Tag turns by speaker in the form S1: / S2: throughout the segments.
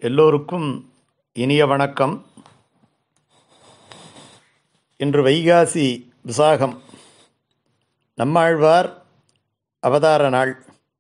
S1: எல்லோருக்கும் இனிய வணக்கம் இன்று வைகாசி விசாகம் நம்மாழ்வார் அவதார நாள்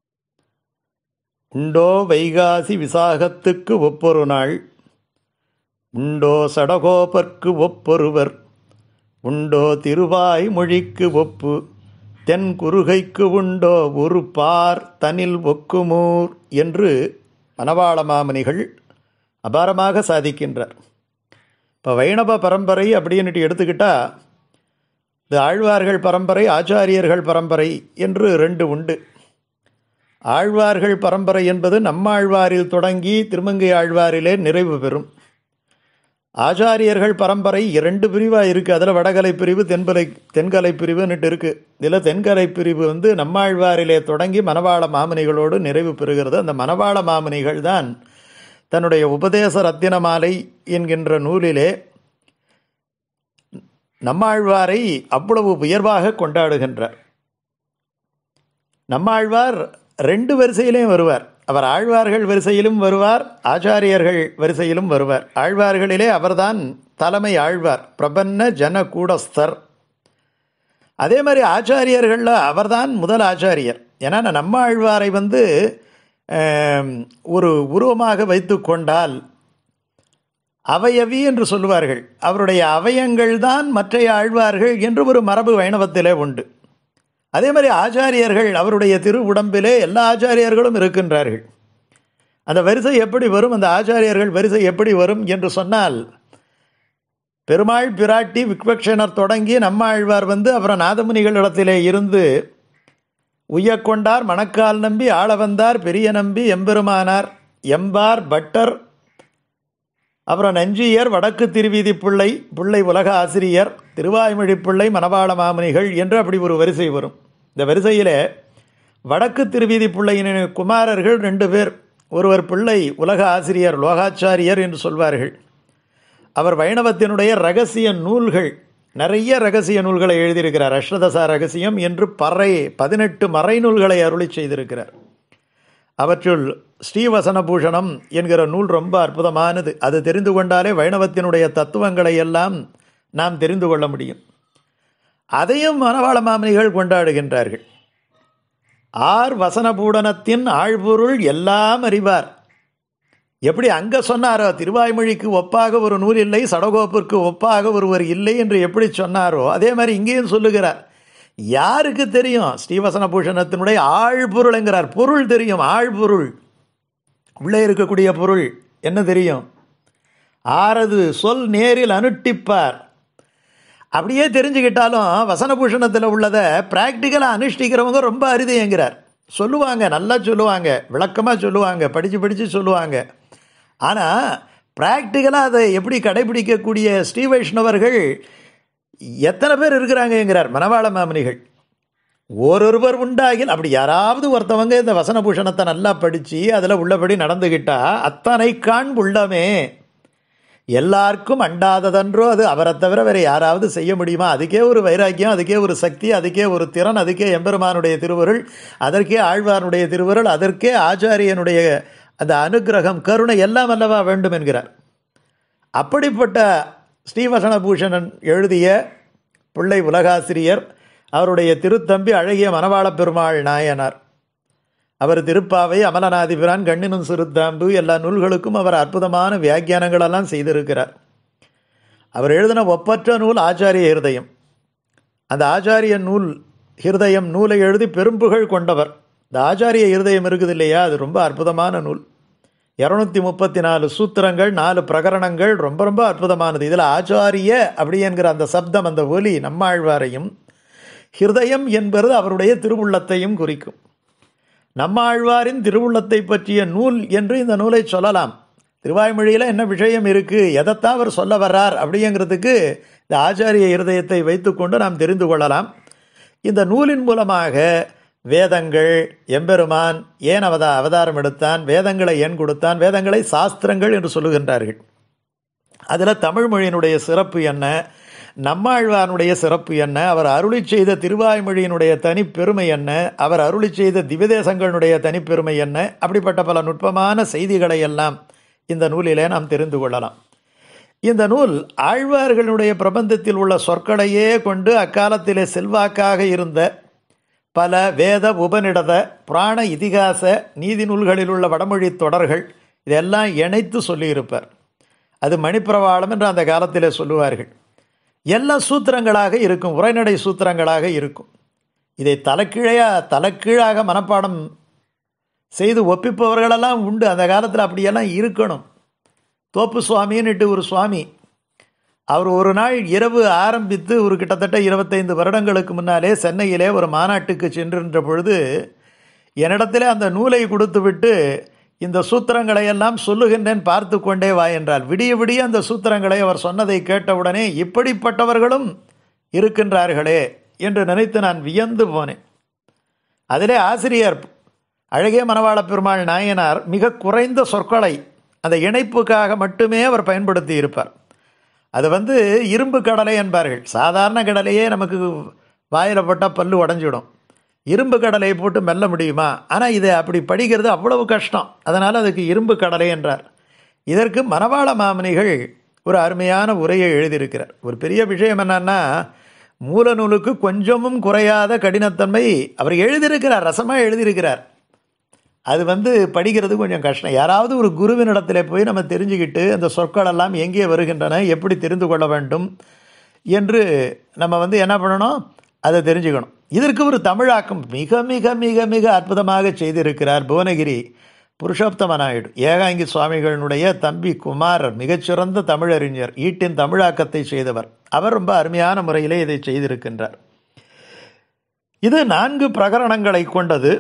S1: உண்டோ வைகாசி விசாகத்துக்கு ஒப்பொரு நாள் உண்டோ சடகோபர்க்கு ஒப்பொருவர் உண்டோ திருவாய் மொழிக்கு ஒப்பு தென் குறுகைக்கு உண்டோ ஒரு பார் தனில் ஒக்குமூர் என்று மணவாள மாமனிகள் அபாரமாக சாதிக்கின்றார் இப்போ வைணவ பரம்பரை அப்படின்னுட்டு எடுத்துக்கிட்டா இது ஆழ்வார்கள் பரம்பரை ஆச்சாரியர்கள் பரம்பரை என்று ரெண்டு உண்டு ஆழ்வார்கள் பரம்பரை என்பது நம்மாழ்வாரில் தொடங்கி திருமங்கை ஆழ்வாரிலே நிறைவு பெறும் ஆச்சாரியர்கள் பரம்பரை இரண்டு பிரிவாக இருக்குது அதில் வடகலை பிரிவு தென்பலை தென்கலை பிரிவுன்னுட்டு இருக்குது இதில் தென்கலை பிரிவு வந்து நம்மாழ்வாரிலே தொடங்கி மணவாள மாமனிகளோடு நிறைவு பெறுகிறது அந்த மணவாள மாமனிகள் தான் தன்னுடைய உபதேச ரத்தினமாலை என்கின்ற நூலிலே நம்மாழ்வாரை அவ்வளவு உயர்வாக கொண்டாடுகின்றார் நம்மாழ்வார் ரெண்டு வரிசையிலையும் வருவார் அவர் ஆழ்வார்கள் வரிசையிலும் வருவார் ஆச்சாரியர்கள் வரிசையிலும் வருவார் ஆழ்வார்களிலே அவர்தான் தலைமை ஆழ்வார் பிரபன்ன ஜன கூடஸ்தர் அதே மாதிரி ஆச்சாரியர்களில் அவர்தான் முதல் ஆச்சாரியர் ஏன்னா நம்ம ஆழ்வாரை வந்து ஒரு உருவமாக வைத்து கொண்டால் அவயவி என்று சொல்லுவார்கள் அவருடைய அவயங்கள் தான் மற்ற ஆழ்வார்கள் என்று ஒரு மரபு வைணவத்திலே உண்டு அதே மாதிரி ஆச்சாரியர்கள் அவருடைய திரு உடம்பிலே எல்லா ஆச்சாரியர்களும் இருக்கின்றார்கள் அந்த வரிசை எப்படி வரும் அந்த ஆச்சாரியர்கள் வரிசை எப்படி வரும் என்று சொன்னால் பெருமாள் பிராட்டி விக்வக்ஷனர் தொடங்கி நம்மாழ்வார் வந்து அப்புறம் நாதமுனிகளிடத்திலே இருந்து உய்யக்கொண்டார் மணக்கால் நம்பி ஆள வந்தார் பெரிய நம்பி எம்பெருமானார் எம்பார் பட்டர் அப்புறம் நஞ்சியர் வடக்கு திருவீதி பிள்ளை பிள்ளை உலக ஆசிரியர் திருவாய்மொழி பிள்ளை மணவாள மாமனிகள் என்று அப்படி ஒரு வரிசை வரும் இந்த வரிசையில் வடக்கு திருவீதி பிள்ளையின் குமாரர்கள் ரெண்டு பேர் ஒருவர் பிள்ளை உலக ஆசிரியர் லோகாச்சாரியர் என்று சொல்வார்கள் அவர் வைணவத்தினுடைய ரகசிய நூல்கள் நிறைய ரகசிய நூல்களை எழுதியிருக்கிறார் அஷ்டதசா ரகசியம் என்று பறை பதினெட்டு மறை நூல்களை அருளி செய்திருக்கிறார் அவற்றுள் ஸ்ரீவசனபூஷணம் என்கிற நூல் ரொம்ப அற்புதமானது அது தெரிந்து கொண்டாலே வைணவத்தினுடைய தத்துவங்களை எல்லாம் நாம் தெரிந்து கொள்ள முடியும் அதையும் மனவாள மாமனிகள் கொண்டாடுகின்றார்கள் ஆர் வசனபூடனத்தின் ஆழ்பொருள் எல்லாம் அறிவார் எப்படி அங்கே சொன்னாரோ திருவாய்மொழிக்கு ஒப்பாக ஒரு நூல் இல்லை சடகோப்பிற்கு ஒப்பாக ஒருவர் இல்லை என்று எப்படி சொன்னாரோ அதே மாதிரி இங்கேயும் சொல்லுகிறார் யாருக்கு தெரியும் ஸ்ரீவசன பூஷணத்தினுடைய ஆழ்பொருள் என்கிறார் பொருள் தெரியும் ஆழ்பொருள் உள்ளே இருக்கக்கூடிய பொருள் என்ன தெரியும் ஆறது சொல் நேரில் அனுட்டிப்பார் அப்படியே தெரிஞ்சுக்கிட்டாலும் வசனபூஷணத்தில் உள்ளதை ப்ராக்டிக்கலாக அனுஷ்டிக்கிறவங்க ரொம்ப அரிது என்கிறார் சொல்லுவாங்க நல்லா சொல்லுவாங்க விளக்கமாக சொல்லுவாங்க படித்து படித்து சொல்லுவாங்க ஆனால் ப்ராக்டிக்கலாக அதை எப்படி கடைபிடிக்கக்கூடிய ஸ்ரீ வைஷ்ணவர்கள் எத்தனை பேர் இருக்கிறாங்கங்கிறார் மணவாள மாமனிகள் ஓரொருவர் உண்டாகில் அப்படி யாராவது ஒருத்தவங்க இந்த வசனபூஷணத்தை நல்லா படித்து அதில் உள்ளபடி நடந்துக்கிட்டா அத்தனை காண் உள்ளமே எல்லாருக்கும் அண்டாததன்றோ அது அவரை தவிர வேறு யாராவது செய்ய முடியுமா அதுக்கே ஒரு வைராக்கியம் அதுக்கே ஒரு சக்தி அதுக்கே ஒரு திறன் அதுக்கே எம்பெருமானுடைய திருவருள் அதற்கே ஆழ்வானுடைய திருவருள் அதற்கே ஆச்சாரியனுடைய அந்த அனுகிரகம் கருணை எல்லாம் அல்லவா வேண்டும் என்கிறார் அப்படிப்பட்ட ஸ்ரீவசனபூஷணன் எழுதிய பிள்ளை உலகாசிரியர் அவருடைய திருத்தம்பி அழகிய மணவாள பெருமாள் நாயனார் அவர் திருப்பாவை அமலநாதிபிரான் கண்ணினும் சிறுத்தாம்பு எல்லா நூல்களுக்கும் அவர் அற்புதமான வியாக்கியானங்களெல்லாம் செய்திருக்கிறார் அவர் எழுதின ஒப்பற்ற நூல் ஆச்சாரிய ஹிருதயம் அந்த ஆச்சாரிய நூல் ஹிருதயம் நூலை எழுதி பெரும்புகழ் கொண்டவர் இந்த ஆச்சாரிய ஹிருதயம் இருக்குது இல்லையா அது ரொம்ப அற்புதமான நூல் இரநூத்தி முப்பத்தி நாலு சூத்திரங்கள் நாலு பிரகரணங்கள் ரொம்ப ரொம்ப அற்புதமானது இதில் ஆச்சாரிய அப்படி என்கிற அந்த சப்தம் அந்த ஒலி நம்மாழ்வாரையும் ஹிருதயம் என்பது அவருடைய திருவுள்ளத்தையும் குறிக்கும் நம்மாழ்வாரின் திருவுள்ளத்தை பற்றிய நூல் என்று இந்த நூலை சொல்லலாம் திருவாய்மொழியில் என்ன விஷயம் இருக்குது எதைத்தான் அவர் சொல்ல வர்றார் அப்படிங்கிறதுக்கு இந்த ஆச்சாரிய இருதயத்தை வைத்துக்கொண்டு நாம் தெரிந்து கொள்ளலாம் இந்த நூலின் மூலமாக வேதங்கள் எம்பெருமான் ஏன் அவதா அவதாரம் எடுத்தான் வேதங்களை ஏன் கொடுத்தான் வேதங்களை சாஸ்திரங்கள் என்று சொல்லுகின்றார்கள் அதில் தமிழ் மொழியினுடைய சிறப்பு என்ன நம்மாழ்வானுடைய சிறப்பு என்ன அவர் அருளி செய்த திருவாய்மொழியினுடைய தனிப்பெருமை என்ன அவர் அருளி செய்த திவ்யதேசங்களுடைய தனிப்பெருமை என்ன அப்படிப்பட்ட பல நுட்பமான செய்திகளை எல்லாம் இந்த நூலிலே நாம் தெரிந்து கொள்ளலாம் இந்த நூல் ஆழ்வார்களுடைய பிரபந்தத்தில் உள்ள சொற்களையே கொண்டு அக்காலத்திலே செல்வாக்காக இருந்த பல வேத உபநிடத புராண இதிகாச நீதி நூல்களில் உள்ள வடமொழி தொடர்கள் இதெல்லாம் இணைத்து சொல்லியிருப்பார் அது மணிப்பிரவாளம் என்று அந்த காலத்திலே சொல்லுவார்கள் எல்லாம் சூத்திரங்களாக இருக்கும் உரைநடை சூத்திரங்களாக இருக்கும் இதை தலைக்கீழையாக தலைக்கீழாக மனப்பாடம் செய்து ஒப்பிப்பவர்களெல்லாம் உண்டு அந்த காலத்தில் அப்படியெல்லாம் இருக்கணும் தோப்பு சுவாமின்னுட்டு ஒரு சுவாமி அவர் ஒரு நாள் இரவு ஆரம்பித்து ஒரு கிட்டத்தட்ட இருபத்தைந்து வருடங்களுக்கு முன்னாலே சென்னையிலே ஒரு மாநாட்டுக்கு சென்றிருந்த பொழுது என்னிடத்திலே அந்த நூலை கொடுத்து விட்டு இந்த சூத்திரங்களை எல்லாம் சொல்லுகின்றேன் பார்த்து கொண்டே வா என்றால் விடிய விடிய அந்த சூத்திரங்களை அவர் சொன்னதை கேட்டவுடனே இப்படிப்பட்டவர்களும் இருக்கின்றார்களே என்று நினைத்து நான் வியந்து போனேன் அதிலே ஆசிரியர் அழகிய மணவாள பெருமாள் நாயனார் மிக குறைந்த சொற்களை அந்த இணைப்புக்காக மட்டுமே அவர் பயன்படுத்தி இருப்பார் அது வந்து இரும்பு கடலை என்பார்கள் சாதாரண கடலையே நமக்கு வாயில் போட்டால் பல்லு உடஞ்சிடும் இரும்பு கடலையை போட்டு மெல்ல முடியுமா ஆனால் இதை அப்படி படிக்கிறது அவ்வளவு கஷ்டம் அதனால் அதுக்கு இரும்பு கடலை என்றார் இதற்கு மணவாள மாமனிகள் ஒரு அருமையான உரையை எழுதியிருக்கிறார் ஒரு பெரிய விஷயம் என்னன்னா மூல நூலுக்கு கொஞ்சமும் குறையாத கடினத்தன்மை அவர் எழுதியிருக்கிறார் ரசமாக எழுதியிருக்கிறார் அது வந்து படிக்கிறது கொஞ்சம் கஷ்டம் யாராவது ஒரு குருவினிடத்தில் போய் நம்ம தெரிஞ்சுக்கிட்டு அந்த சொற்களெல்லாம் எங்கே வருகின்றன எப்படி தெரிந்து கொள்ள வேண்டும் என்று நம்ம வந்து என்ன பண்ணணும் அதை தெரிஞ்சுக்கணும் இதற்கு ஒரு தமிழாக்கம் மிக மிக மிக மிக அற்புதமாக செய்திருக்கிறார் புவனகிரி புருஷோத்தம நாயுடு ஏகாங்கி சுவாமிகளினுடைய தம்பி குமாரர் மிகச்சிறந்த தமிழறிஞர் ஈட்டின் தமிழாக்கத்தை செய்தவர் அவர் ரொம்ப அருமையான முறையிலே இதை செய்திருக்கின்றார் இது நான்கு பிரகரணங்களை கொண்டது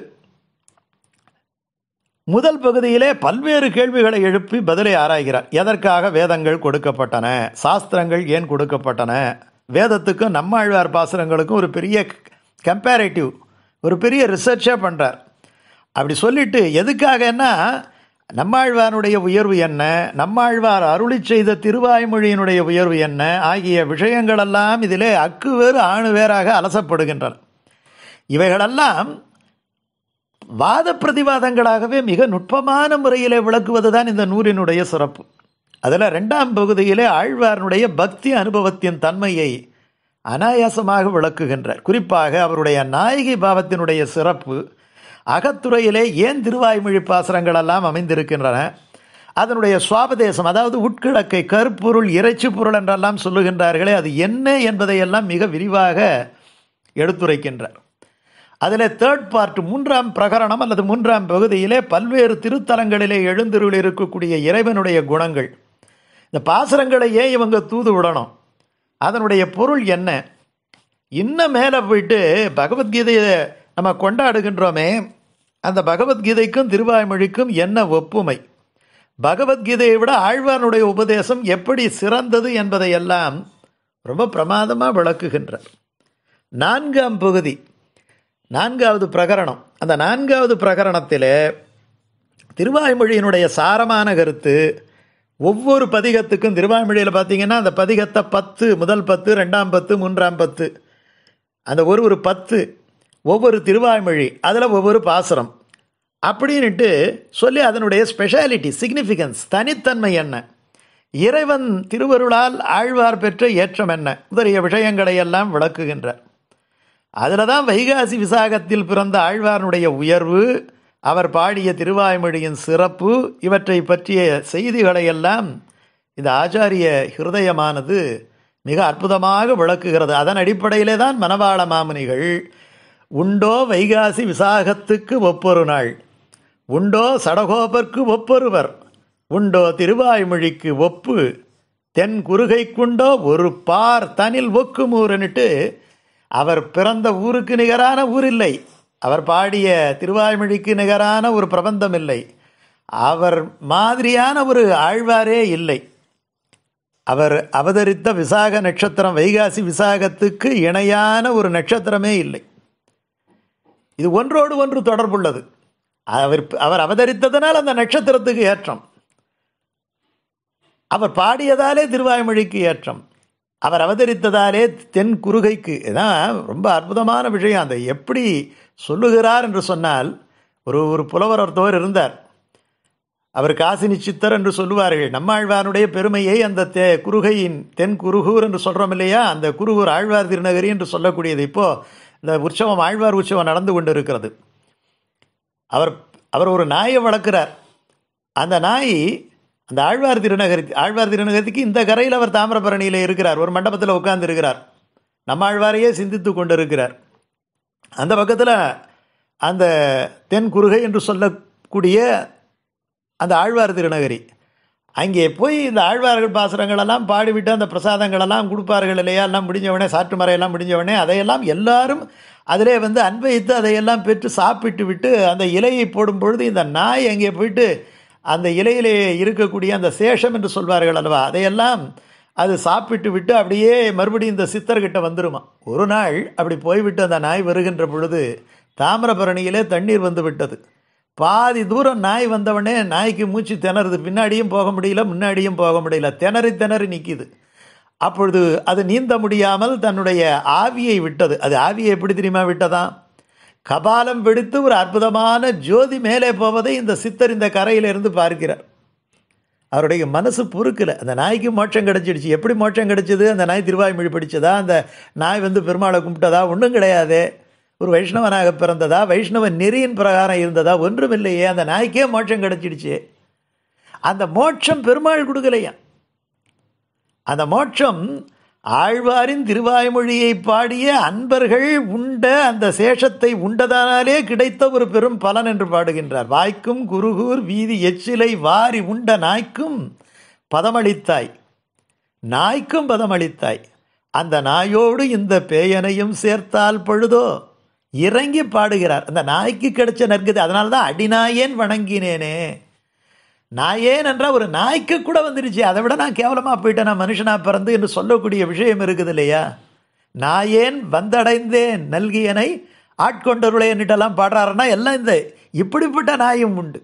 S1: முதல் பகுதியிலே பல்வேறு கேள்விகளை எழுப்பி பதிலை ஆராய்கிறார் எதற்காக வேதங்கள் கொடுக்கப்பட்டன சாஸ்திரங்கள் ஏன் கொடுக்கப்பட்டன வேதத்துக்கும் நம்மாழ்வார் பாசுரங்களுக்கும் ஒரு பெரிய கம்பேரேட்டிவ் ஒரு பெரிய ரிசர்ச்சே பண்ணுறார் அப்படி சொல்லிட்டு எதுக்காகன்னா நம்மாழ்வாருடைய உயர்வு என்ன நம்மாழ்வார் அருளி செய்த திருவாய்மொழியினுடைய உயர்வு என்ன ஆகிய விஷயங்களெல்லாம் இதிலே அக்கு வேறு ஆணு வேறாக அலசப்படுகின்றன இவைகளெல்லாம் வாத பிரதிவாதங்களாகவே மிக நுட்பமான முறையிலே விளக்குவது தான் இந்த நூறினுடைய சிறப்பு அதில் ரெண்டாம் பகுதியிலே ஆழ்வாரனுடைய பக்தி அனுபவத்தின் தன்மையை அனாயாசமாக விளக்குகின்றார் குறிப்பாக அவருடைய நாயகி பாவத்தினுடைய சிறப்பு அகத்துறையிலே ஏன் திருவாய்மொழி பாசனங்கள் எல்லாம் அமைந்திருக்கின்றன அதனுடைய சுவாபதேசம் அதாவது உட்கிழக்கை கருப்பொருள் இறைச்சி பொருள் என்றெல்லாம் சொல்லுகின்றார்களே அது என்ன என்பதையெல்லாம் மிக விரிவாக எடுத்துரைக்கின்றார் அதில் தேர்ட் பார்ட் மூன்றாம் பிரகரணம் அல்லது மூன்றாம் பகுதியிலே பல்வேறு திருத்தலங்களிலே எழுந்திருள் இருக்கக்கூடிய இறைவனுடைய குணங்கள் இந்த பாசுரங்களை ஏன் இவங்க தூது விடணும் அதனுடைய பொருள் என்ன இன்னும் மேலே போயிட்டு பகவத்கீதையை நம்ம கொண்டாடுகின்றோமே அந்த பகவத்கீதைக்கும் திருவாய்மொழிக்கும் என்ன ஒப்புமை பகவத்கீதையை விட ஆழ்வானுடைய உபதேசம் எப்படி சிறந்தது என்பதையெல்லாம் ரொம்ப பிரமாதமாக விளக்குகின்றார் நான்காம் பகுதி நான்காவது பிரகரணம் அந்த நான்காவது பிரகரணத்தில் திருவாய்மொழியினுடைய சாரமான கருத்து ஒவ்வொரு பதிகத்துக்கும் திருவாய்மொழியில் பார்த்தீங்கன்னா அந்த பதிகத்தை பத்து முதல் பத்து ரெண்டாம் பத்து மூன்றாம் பத்து அந்த ஒரு ஒரு பத்து ஒவ்வொரு திருவாய்மொழி அதில் ஒவ்வொரு பாசுரம் அப்படின்ட்டு சொல்லி அதனுடைய ஸ்பெஷாலிட்டி சிக்னிஃபிகன்ஸ் தனித்தன்மை என்ன இறைவன் திருவருளால் ஆழ்வார் பெற்ற ஏற்றம் என்ன முதலிய விஷயங்களை எல்லாம் விளக்குகின்றார் அதில் தான் வைகாசி விசாகத்தில் பிறந்த ஆழ்வார்னுடைய உயர்வு அவர் பாடிய திருவாய்மொழியின் சிறப்பு இவற்றை பற்றிய செய்திகளை எல்லாம் இந்த ஆச்சாரிய ஹிருதயமானது மிக அற்புதமாக விளக்குகிறது அதன் அடிப்படையிலே தான் மணவாள மாமுனிகள் உண்டோ வைகாசி விசாகத்துக்கு ஒப்பொரு நாள் உண்டோ சடகோபர்க்கு ஒப்பொருவர் உண்டோ திருவாய்மொழிக்கு ஒப்பு தென் குறுகைக்குண்டோ ஒரு பார் தனில் ஒக்குமூரன்னுட்டு அவர் பிறந்த ஊருக்கு நிகரான ஊர் இல்லை அவர் பாடிய திருவாய்மொழிக்கு நிகரான ஒரு பிரபந்தம் இல்லை அவர் மாதிரியான ஒரு ஆழ்வாரே இல்லை அவர் அவதரித்த விசாக நட்சத்திரம் வைகாசி விசாகத்துக்கு இணையான ஒரு நட்சத்திரமே இல்லை இது ஒன்றோடு ஒன்று தொடர்புள்ளது அவர் அவர் அவதரித்ததனால் அந்த நட்சத்திரத்துக்கு ஏற்றம் அவர் பாடியதாலே திருவாய்மொழிக்கு ஏற்றம் அவர் அவதரித்ததாலே தென் குறுகைக்கு இதான் ரொம்ப அற்புதமான விஷயம் அதை எப்படி சொல்லுகிறார் என்று சொன்னால் ஒரு ஒரு புலவர் ஒருத்தவர் இருந்தார் அவர் காசினி சித்தர் என்று சொல்லுவார்கள் நம்மாழ்வானுடைய பெருமையை அந்த தே குருகையின் தென் குருகூர் என்று சொல்கிறோம் இல்லையா அந்த குருகூர் ஆழ்வார் திருநகரி என்று சொல்லக்கூடியது இப்போது இந்த உற்சவம் ஆழ்வார் உற்சவம் நடந்து கொண்டு இருக்கிறது அவர் அவர் ஒரு நாயை வளர்க்குறார் அந்த நாய் அந்த ஆழ்வார் திருநகரி ஆழ்வார் திருநகரத்துக்கு இந்த கரையில் அவர் தாமிரபரணியில் இருக்கிறார் ஒரு மண்டபத்தில் உட்கார்ந்து இருக்கிறார் நம்ம ஆழ்வாரையே சிந்தித்து கொண்டு இருக்கிறார் அந்த பக்கத்தில் அந்த தென் குருகை என்று சொல்லக்கூடிய அந்த ஆழ்வார் திருநகரி அங்கே போய் இந்த ஆழ்வார்கள் பாசுரங்களெல்லாம் பாடிவிட்டு அந்த பிரசாதங்களெல்லாம் கொடுப்பார்கள் இல்லையா எல்லாம் முடிஞ்சவொடனே சாற்று மறையெல்லாம் முடிஞ்சவொடனே அதையெல்லாம் எல்லாரும் அதிலே வந்து அன்பைத்து அதையெல்லாம் பெற்று சாப்பிட்டு விட்டு அந்த இலையை போடும் பொழுது இந்த நாய் அங்கே போயிட்டு அந்த இலையிலே இருக்கக்கூடிய அந்த சேஷம் என்று சொல்வார்கள் அல்லவா அதையெல்லாம் அது சாப்பிட்டு விட்டு அப்படியே மறுபடியும் இந்த சித்தர்கிட்ட வந்துருமா ஒரு நாள் அப்படி போய்விட்டு அந்த நாய் வருகின்ற பொழுது தாமிரபரணியிலே தண்ணீர் வந்து விட்டது பாதி தூரம் நாய் வந்தவொடனே நாய்க்கு மூச்சு திணறுது பின்னாடியும் போக முடியல முன்னாடியும் போக முடியல திணறி திணறி நிற்கிது அப்பொழுது அது நீந்த முடியாமல் தன்னுடைய ஆவியை விட்டது அது ஆவியை எப்படி தெரியுமா விட்டதாம் கபாலம் வெடித்து ஒரு அற்புதமான ஜோதி மேலே போவதை இந்த சித்தர் இந்த கரையிலிருந்து பார்க்கிறார் அவருடைய மனசு பொறுக்கலை அந்த நாய்க்கு மோட்சம் கிடச்சிடுச்சு எப்படி மோட்சம் கிடைச்சது அந்த நாய் திருவாய்மொழி படித்ததா அந்த நாய் வந்து பெருமாளை கும்பிட்டதா ஒன்றும் கிடையாது ஒரு வைஷ்ணவனாக பிறந்ததா வைஷ்ணவ நெறியின் பிரகாரம் இருந்ததா ஒன்றும் இல்லையே அந்த நாய்க்கே மோட்சம் கிடச்சிடுச்சு அந்த மோட்சம் பெருமாள் கொடுக்கலையா அந்த மோட்சம் ஆழ்வாரின் திருவாய்மொழியை பாடிய அன்பர்கள் உண்ட அந்த சேஷத்தை உண்டதானாலே கிடைத்த ஒரு பெரும் பலன் என்று பாடுகின்றார் வாய்க்கும் குருகூர் வீதி எச்சிலை வாரி உண்ட நாய்க்கும் பதமளித்தாய் நாய்க்கும் பதமளித்தாய் அந்த நாயோடு இந்த பேயனையும் சேர்த்தால் பொழுதோ இறங்கி பாடுகிறார் அந்த நாய்க்கு கிடைச்ச நற்கதி அதனால தான் அடிநாயேன் வணங்கினேனே நாயேன் என்றால் ஒரு நாய்க்கு கூட வந்துருச்சு அதை விட நான் கேவலமாக போயிட்டேன் நான் மனுஷனாக பிறந்து என்று சொல்லக்கூடிய விஷயம் இருக்குது இல்லையா நாயேன் வந்தடைந்தேன் நல்கியனை ஆட்கொண்டருளையன்னுட்டெல்லாம் பாடுறாருன்னா எல்லாம் இந்த இப்படிப்பட்ட நாயும் உண்டு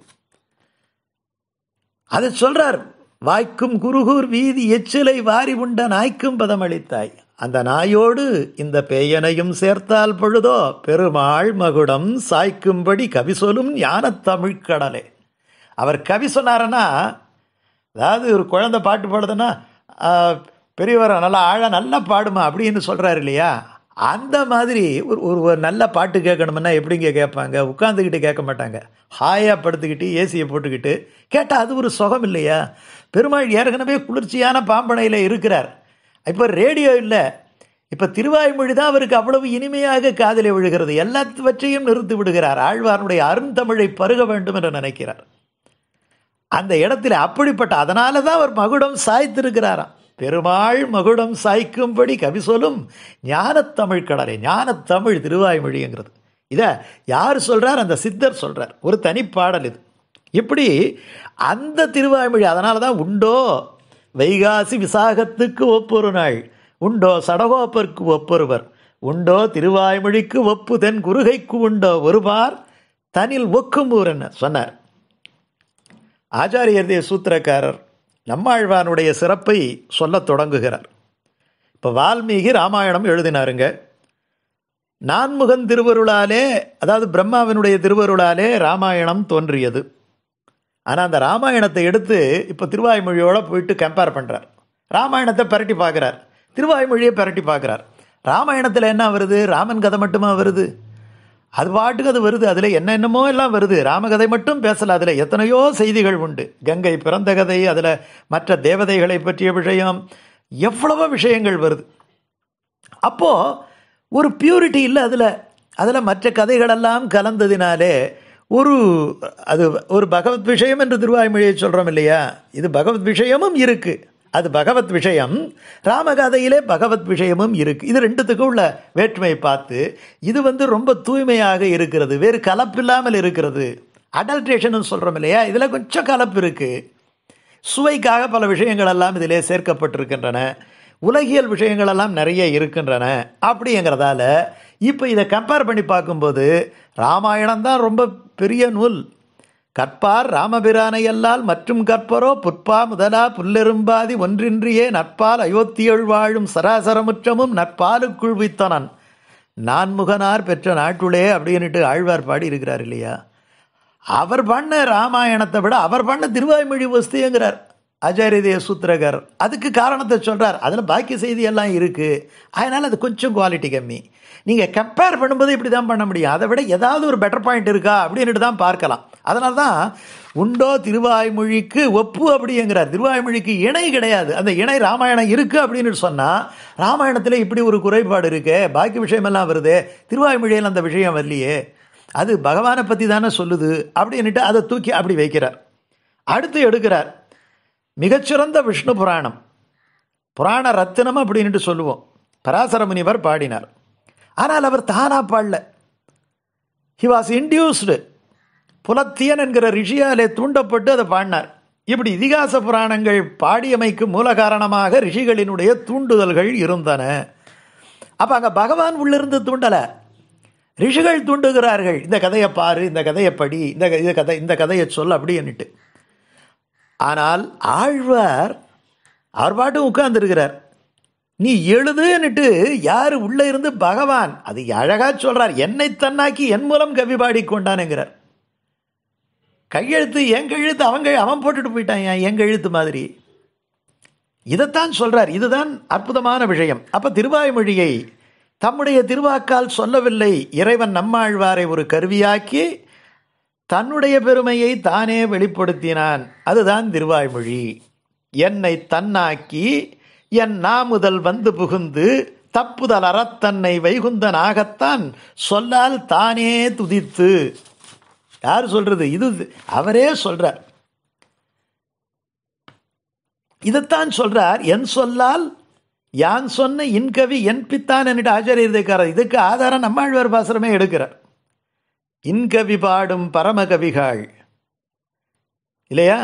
S1: அதை சொல்றார் வாய்க்கும் குருகூர் வீதி எச்சிலை வாரி உண்ட நாய்க்கும் பதமளித்தாய் அந்த நாயோடு இந்த பேயனையும் சேர்த்தால் பொழுதோ பெருமாள் மகுடம் சாய்க்கும்படி கவி சொல்லும் ஞானத் தமிழ்க்கடலே அவர் கவி சொன்னாரன்னா அதாவது ஒரு குழந்தை பாட்டு பாடுதுன்னா பெரியவர் நல்லா ஆழ நல்லா பாடுமா அப்படின்னு சொல்கிறாரு இல்லையா அந்த மாதிரி ஒரு ஒரு ஒரு நல்ல பாட்டு கேட்கணும்னா எப்படிங்க கேட்பாங்க உட்காந்துக்கிட்டு கேட்க மாட்டாங்க ஹாயாக படுத்துக்கிட்டு ஏசியை போட்டுக்கிட்டு கேட்டால் அது ஒரு சுகம் இல்லையா பெருமாள் ஏற்கனவே குளிர்ச்சியான பாம்பனையில் இருக்கிறார் இப்போ ரேடியோ இல்லை இப்போ திருவாய்மொழி தான் அவருக்கு அவ்வளவு இனிமையாக காதலை விழுகிறது எல்லாவற்றையும் நிறுத்தி விடுகிறார் ஆழ்வாருடைய அருந்தமிழை பருக வேண்டும் என்று நினைக்கிறார் அந்த இடத்துல அப்படிப்பட்ட அதனால தான் அவர் மகுடம் சாய்த்திருக்கிறாராம் பெருமாள் மகுடம் சாய்க்கும்படி கவி சொல்லும் ஞானத்தமிழ் கடலை ஞானத்தமிழ் திருவாய்மொழிங்கிறது இதை யார் சொல்கிறார் அந்த சித்தர் சொல்கிறார் ஒரு தனிப்பாடல் இது இப்படி அந்த திருவாய்மொழி அதனால தான் உண்டோ வைகாசி விசாகத்துக்கு ஒப்பொரு நாள் உண்டோ சடகோப்பருக்கு ஒப்பொருவர் உண்டோ திருவாய்மொழிக்கு ஒப்பு தென் குருகைக்கு உண்டோ ஒருபார் தனில் ஒக்கும் ஊர் என்ன சொன்னார் ஆச்சாரியர் சூத்திரக்காரர் நம்மாழ்வானுடைய சிறப்பை சொல்லத் தொடங்குகிறார் இப்போ வால்மீகி ராமாயணம் எழுதினாருங்க நான்முகன் திருவருளாலே அதாவது பிரம்மாவினுடைய திருவருளாலே ராமாயணம் தோன்றியது ஆனால் அந்த ராமாயணத்தை எடுத்து இப்போ திருவாய்மொழியோட போயிட்டு கம்பேர் பண்ணுறார் ராமாயணத்தை பரட்டி பார்க்குறார் திருவாய்மொழியை பரட்டி பார்க்குறார் ராமாயணத்தில் என்ன வருது ராமன் கதை மட்டுமா வருது அது பாட்டுக்கு அது வருது அதில் என்னென்னமோ எல்லாம் வருது ராமகதை மட்டும் பேசல அதில் எத்தனையோ செய்திகள் உண்டு கங்கை பிறந்த கதை அதில் மற்ற தேவதைகளை பற்றிய விஷயம் எவ்வளவோ விஷயங்கள் வருது அப்போது ஒரு பியூரிட்டி இல்லை அதில் அதில் மற்ற கதைகளெல்லாம் கலந்ததினாலே ஒரு அது ஒரு பகவத் விஷயம் என்று திருவாய்மொழியை சொல்கிறோம் இல்லையா இது பகவத் விஷயமும் இருக்குது அது பகவத் விஷயம் ராமகாதையிலே பகவத் விஷயமும் இருக்குது இது ரெண்டுத்துக்கும் உள்ள வேற்றுமை பார்த்து இது வந்து ரொம்ப தூய்மையாக இருக்கிறது வேறு கலப்பில்லாமல் இருக்கிறது அடல்ட்ரேஷன் சொல்கிறோம் இல்லையா இதில் கொஞ்சம் கலப்பு இருக்குது சுவைக்காக பல விஷயங்கள் எல்லாம் இதிலே சேர்க்கப்பட்டிருக்கின்றன உலகியல் விஷயங்களெல்லாம் நிறைய இருக்கின்றன அப்படிங்கிறதால இப்போ இதை கம்பேர் பண்ணி பார்க்கும்போது ராமாயணம் தான் ரொம்ப பெரிய நூல் கற்பார் ராமபிரானையல்லால் மற்றும் கற்பரோ புற்பா முதலா புல்லெரும்பாதி ஒன்றின்றியே நட்பால் அயோத்தியள் வாழும் சராசரமுற்றமும் நட்பாலுக்குள் வித்தனன் நான்முகனார் பெற்ற நாட்டுளே அப்படின்னுட்டு ஆழ்வார் பாடி இருக்கிறார் இல்லையா அவர் பண்ண ராமாயணத்தை விட அவர் பண்ண திருவாய்மொழி வஸ்துங்கிறார் ஆச்சாரிய சூத்திரகர் அதுக்கு காரணத்தை சொல்கிறார் அதில் பாக்கி செய்தி எல்லாம் இருக்குது அதனால் அது கொஞ்சம் குவாலிட்டி கம்மி நீங்கள் கம்பேர் பண்ணும்போது இப்படி தான் பண்ண முடியும் அதை விட ஏதாவது ஒரு பெட்டர் பாயிண்ட் இருக்கா அப்படின்ட்டு தான் பார்க்கலாம் அதனால தான் உண்டோ திருவாய்மொழிக்கு ஒப்பு அப்படிங்கிறார் திருவாய்மொழிக்கு இணை கிடையாது அந்த இணை ராமாயணம் இருக்குது அப்படின்னு சொன்னால் ராமாயணத்தில் இப்படி ஒரு குறைபாடு இருக்கே பாக்கி விஷயமெல்லாம் வருது திருவாய்மொழியில் அந்த விஷயம் வரலையே அது பகவானை பற்றி தானே சொல்லுது அப்படின்ட்டு அதை தூக்கி அப்படி வைக்கிறார் அடுத்து எடுக்கிறார் மிகச்சிறந்த விஷ்ணு புராணம் புராண ரத்தினம் அப்படின்ட்டு சொல்லுவோம் பராசர முனிவர் பாடினார் ஆனால் அவர் தானா பாடல ஹி வாஸ் இன்டியூஸ்டு புலத்தியன் என்கிற ரிஷியாலே தூண்டப்பட்டு அதை பாடினார் இப்படி இதிகாச புராணங்கள் பாடியமைக்கு மூல காரணமாக ரிஷிகளினுடைய தூண்டுதல்கள் இருந்தன அப்போ அங்கே பகவான் உள்ளிருந்து தூண்டலை ரிஷிகள் தூண்டுகிறார்கள் இந்த கதையை பாரு இந்த கதையை படி இந்த இந்த கதை இந்த கதையை சொல் அப்படின்னுட்டு ஆனால் ஆழ்வார் அவர் பாட்டும் உட்கார்ந்துருக்கிறார் நீ எழுதுன்னுட்டு யார் உள்ளே இருந்து பகவான் அது அழகா சொல்றார் என்னை தன்னாக்கி என் மூலம் கவி பாடி கொண்டானுங்கிறார் கையெழுத்து என் கையெழுத்து அவங்க அவன் போட்டுட்டு போயிட்டான் என் கையெழுத்து மாதிரி இதைத்தான் சொல்றார் இதுதான் அற்புதமான விஷயம் அப்ப திருவாய்மொழியை தம்முடைய திருவாக்கால் சொல்லவில்லை இறைவன் நம்மாழ்வாரை ஒரு கருவியாக்கி தன்னுடைய பெருமையை தானே வெளிப்படுத்தினான் அதுதான் திருவாய்மொழி என்னை தன்னாக்கி என் நாமுதல் வந்து புகுந்து தப்புதல் அறத்தன்னை வைகுந்தனாகத்தான் சொல்லால் தானே துதித்து யார் சொல்றது இது அவரே சொல்றார் இதைத்தான் சொல்றார் என் சொல்லால் யான் சொன்ன இன்கவி என் பித்தான் என்னட்டு ஆச்சாரியர் இருக்கார் இதுக்கு ஆதாரம் நம்மாழ்வார் பாசுரமே எடுக்கிறார் இன்கவி பாடும் பரமகவிகள் இல்லையா